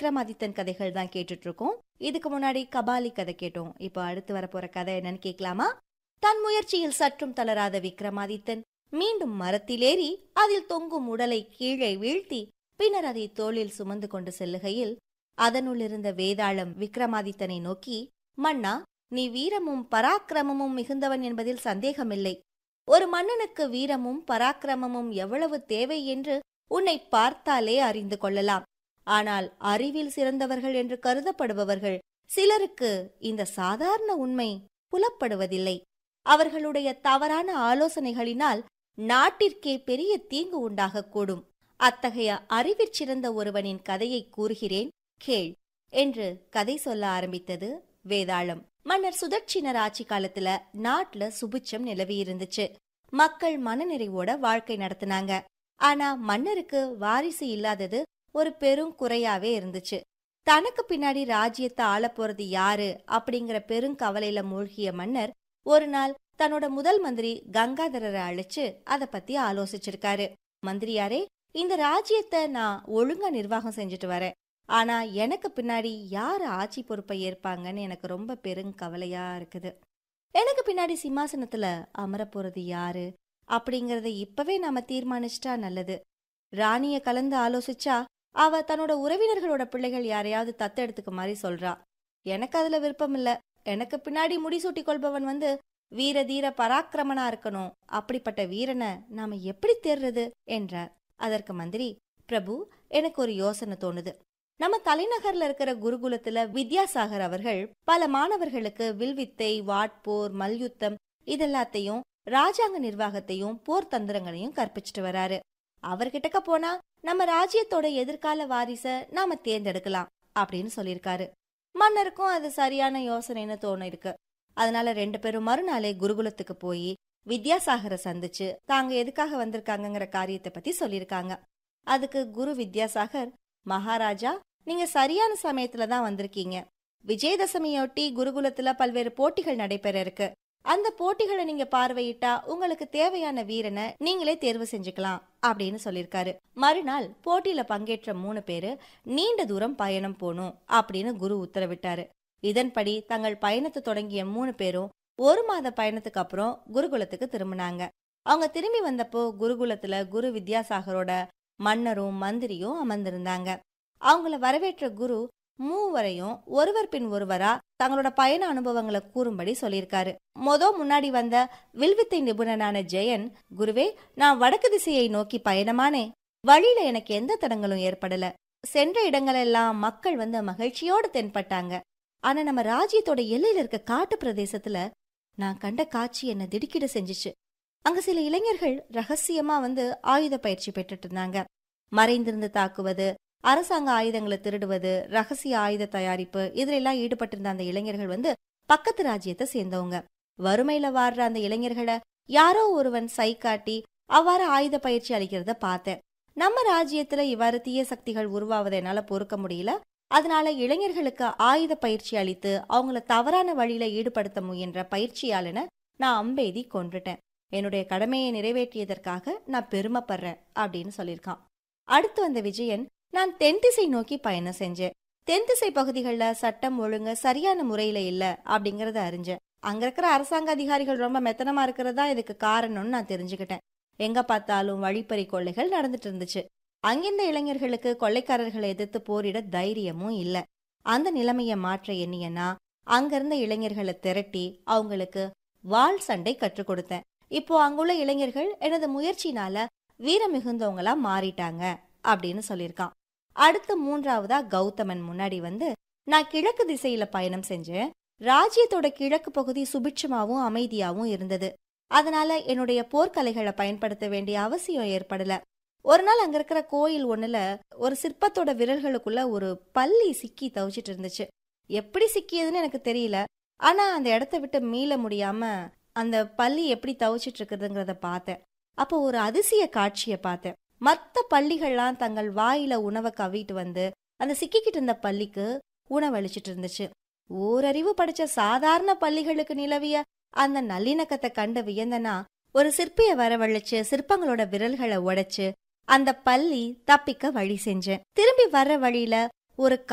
விக்ரமாதித்தன் கதைகள் தான் கேட்டுட்டு இருக்கோம் இதுக்கு முன்னாடி கபாலி கதை கேட்டோம் இப்போ அடுத்து வரப்போற கதை என்னன்னு கேட்கலாமா தன் முயற்சியில் சற்றும் தளராத விக்ரமாதித்தன் மீண்டும் மரத்திலேறி அதில் தொங்கும் உடலை கீழே வீழ்த்தி பின்னர் அதை தோளில் சுமந்து கொண்டு செல்லுகையில் அதனுள் இருந்த வேதாளம் விக்ரமாதித்தனை நோக்கி மன்னா நீ வீரமும் பராக்கிரமமும் மிகுந்தவன் என்பதில் சந்தேகமில்லை ஒரு மன்னனுக்கு வீரமும் பராக்கிரமமும் எவ்வளவு தேவை என்று உன்னை பார்த்தாலே அறிந்து கொள்ளலாம் ஆனால் அறிவில் சிறந்தவர்கள் என்று கருதப்படுபவர்கள் சிலருக்கு இந்த சாதாரண உண்மை புலப்படுவதில்லை அவர்களுடைய தவறான ஆலோசனைகளினால் நாட்டிற்கே பெரிய தீங்கு உண்டாகக்கூடும் அத்தகைய அறிவிற் சிறந்த ஒருவனின் கதையை கூறுகிறேன் கேள் என்று கதை சொல்ல ஆரம்பித்தது வேதாளம் மன்னர் சுதட்சிணர் ஆட்சி காலத்துல நாட்டுல சுபிட்சம் நிலவி இருந்துச்சு மக்கள் மனநிறைவோட வாழ்க்கை நடத்தினாங்க ஆனா மன்னருக்கு வாரிசு இல்லாதது ஒரு பெரும் குறையாவே இருந்துச்சு தனக்கு பின்னாடி ராஜ்யத்தை ஆளப் போறது யாரு அப்படிங்கிற பெருங்கவலையில மூழ்கிய மன்னர் ஒரு நாள் தன்னோட முதல் மந்திரி கங்காதரரை அழைச்சு அத பத்தி ஆலோசிச்சிருக்காரு மந்திரியாரே இந்த ராஜ்யத்தை நான் ஒழுங்கா நிர்வாகம் செஞ்சுட்டு வரேன் ஆனா எனக்கு பின்னாடி யார் ஆட்சி பொறுப்பை ஏற்பாங்கன்னு எனக்கு ரொம்ப பெருங்கவலையா இருக்குது எனக்கு பின்னாடி சிம்மாசனத்துல அமரப் போறது யாரு அப்படிங்கறத இப்பவே நாம தீர்மானிச்சிட்டா நல்லது ராணிய கலந்து ஆலோசிச்சா அவ தன்னோட உறவினர்களோட பிள்ளைகள் யாரையாவது தத்தெடுத்துக்க மாதிரி சொல்றா எனக்கு அதுல விருப்பம் இல்ல எனக்கு பின்னாடி முடிசூட்டி கொள்பவன் வந்து வீர தீர பராக்கிரமனா இருக்கணும் அப்படிப்பட்ட வீரனை நாம எப்படி தேர்றது என்றார் அதற்கு மந்திரி பிரபு எனக்கு ஒரு யோசனை தோணுது நம்ம தலைநகர்ல இருக்கிற குருகுலத்துல வித்யாசாகர் அவர்கள் பல மாணவர்களுக்கு வில்வித்தை வாட்போர் மல்யுத்தம் இதெல்லாத்தையும் ராஜாங்க நிர்வாகத்தையும் போர் தந்திரங்களையும் கற்பிச்சிட்டு வராரு அவர்கிட்டக்க போனா நம்ம ராஜ்யத்தோட எதிர்கால வாரிச நாம தேர்ந்தெடுக்கலாம் அப்படின்னு சொல்லியிருக்காரு மன்னருக்கும் அது சரியான யோசனைன்னு தோணு இருக்கு அதனால ரெண்டு பேரும் மறுநாளே குருகுலத்துக்கு போய் வித்யாசாகரை சந்திச்சு தாங்க எதுக்காக வந்திருக்காங்கங்கிற காரியத்தை பத்தி சொல்லியிருக்காங்க அதுக்கு குரு வித்யாசாகர் மகாராஜா நீங்க சரியான சமயத்துல தான் வந்திருக்கீங்க விஜயதசமியொட்டி குருகுலத்துல பல்வேறு போட்டிகள் நடைபெற இருக்கு அந்த போட்டிகளை நீங்க பார்வையிட்டா உங்களுக்கு தேவையான வீரனை நீங்களே தேர்வு செஞ்சுக்கலாம் அப்படின்னு சொல்லியிருக்காரு மறுநாள் போட்டியில பங்கேற்ற மூணு பேரு நீண்ட தூரம் பயணம் போகணும் அப்படின்னு குரு உத்தரவிட்டாரு இதன்படி தங்கள் பயணத்தை தொடங்கிய மூணு பேரும் ஒரு மாத பயணத்துக்கு அப்புறம் குருகுலத்துக்கு திரும்பினாங்க அவங்க திரும்பி வந்தப்போ குருகுலத்துல குரு வித்யாசாகரோட மன்னரும் மந்திரியும் அமர்ந்திருந்தாங்க அவங்கள வரவேற்ற குரு மூவரையும் ஒருவர் பின் ஒருவரா தங்களோட பயண அனுபவங்களை கூறும்படி சொல்லியிருக்காரு மொத முன்னாடி வந்த வில்வித்தை நிபுணனான ஜெயன் குருவே நான் வடக்கு திசையை நோக்கி பயணமானே வழியில எனக்கு எந்த தடங்களும் ஏற்படல சென்ற இடங்களெல்லாம் மக்கள் வந்து மகிழ்ச்சியோடு தென்பட்டாங்க ஆனா நம்ம ராஜ்யத்தோட எல்லையில இருக்க காட்டு பிரதேசத்துல நான் கண்ட காட்சி என்ன திடுக்கிட செஞ்சுச்சு அங்க சில இளைஞர்கள் ரகசியமா வந்து ஆயுத பயிற்சி பெற்றுட்டு இருந்தாங்க மறைந்திருந்து தாக்குவது அரசாங்க ஆயுதங்களை திருடுவது ரகசிய ஆயுத தயாரிப்பு இதுல எல்லாம் ஈடுபட்டிருந்த அந்த இளைஞர்கள் வந்து பக்கத்து ராஜ்யத்தை சேர்ந்தவங்க வறுமையில வாடுற அந்த இளைஞர்களை யாரோ ஒருவன் சை காட்டி அவ்வாறு ஆயுத பயிற்சி அளிக்கிறத பார்த்தேன் நம்ம ராஜ்யத்துல இவ்வாறு தீய சக்திகள் உருவாவதை என்னால பொறுக்க முடியல அதனால இளைஞர்களுக்கு ஆயுத பயிற்சி அளித்து அவங்கள தவறான வழியில ஈடுபடுத்த முயன்ற பயிற்சியாளனை நான் அம்பெய்தி கொன்றுட்டேன் என்னுடைய கடமையை நிறைவேற்றியதற்காக நான் பெருமைப்படுறேன் அப்படின்னு சொல்லியிருக்கான் அடுத்து வந்த விஜயன் நான் தென் திசை நோக்கி பயணம் செஞ்சேன் தென் திசை பகுதிகளில் சட்டம் ஒழுங்கு சரியான முறையில இல்ல அப்படிங்கறத அறிஞ்சேன் அங்க இருக்கிற அரசாங்க அதிகாரிகள் ரொம்ப மெத்தனமா இருக்கிறது தான் இதுக்கு காரணம்னு நான் தெரிஞ்சுக்கிட்டேன் எங்க பார்த்தாலும் வழிப்பறி கொள்ளைகள் நடந்துட்டு இருந்துச்சு அங்கிருந்த இளைஞர்களுக்கு கொள்ளைக்காரர்களை எதிர்த்து போரிட தைரியமும் இல்ல அந்த நிலைமைய மாற்ற எண்ணியனா அங்கிருந்த இளைஞர்களை திரட்டி அவங்களுக்கு வாள் சண்டை கற்றுக் கொடுத்தேன் இப்போ அங்குள்ள இளைஞர்கள் எனது முயற்சினால வீர மிகுந்தவங்களா மாறிட்டாங்க அப்படின்னு சொல்லியிருக்கான் அடுத்து மூன்றாவதா கௌதமன் முன்னாடி வந்து நான் கிழக்கு திசையில பயணம் செஞ்சேன் ராஜ்யத்தோட கிழக்கு பகுதி சுபிட்சமாவும் அமைதியாவும் இருந்தது அதனால என்னுடைய போர்க்கலைகளை பயன்படுத்த வேண்டிய அவசியம் ஏற்படல ஒரு நாள் அங்க இருக்கிற கோயில் ஒண்ணுல ஒரு சிற்பத்தோட விரல்களுக்குள்ள ஒரு பள்ளி சிக்கி தவிச்சிட்டு இருந்துச்சு எப்படி சிக்கியதுன்னு எனக்கு தெரியல ஆனா அந்த இடத்த விட்டு மீள முடியாம அந்த பள்ளி எப்படி தவிச்சிட்டு இருக்குதுங்கிறத பார்த்தேன் அப்போ ஒரு அதிசய காட்சியை பார்த்தேன் மற்ற பள்ளிகள்லாம் தங்கள் வாயில உணவை கவிட்டு வந்து அந்த சிக்கிக்கிட்டு இருந்த பள்ளிக்கு உணவளிச்சிட்டு இருந்துச்சு ஓரறிவு படிச்ச சாதாரண பள்ளிகளுக்கு நிலவிய அந்த நல்லிணக்கத்தை கண்டு வியந்தனா ஒரு சிற்பிய வரவழைச்சு சிற்பங்களோட விரல்களை உடைச்சு அந்த பள்ளி தப்பிக்க வழி செஞ்சேன் திரும்பி வர்ற வழியில ஒரு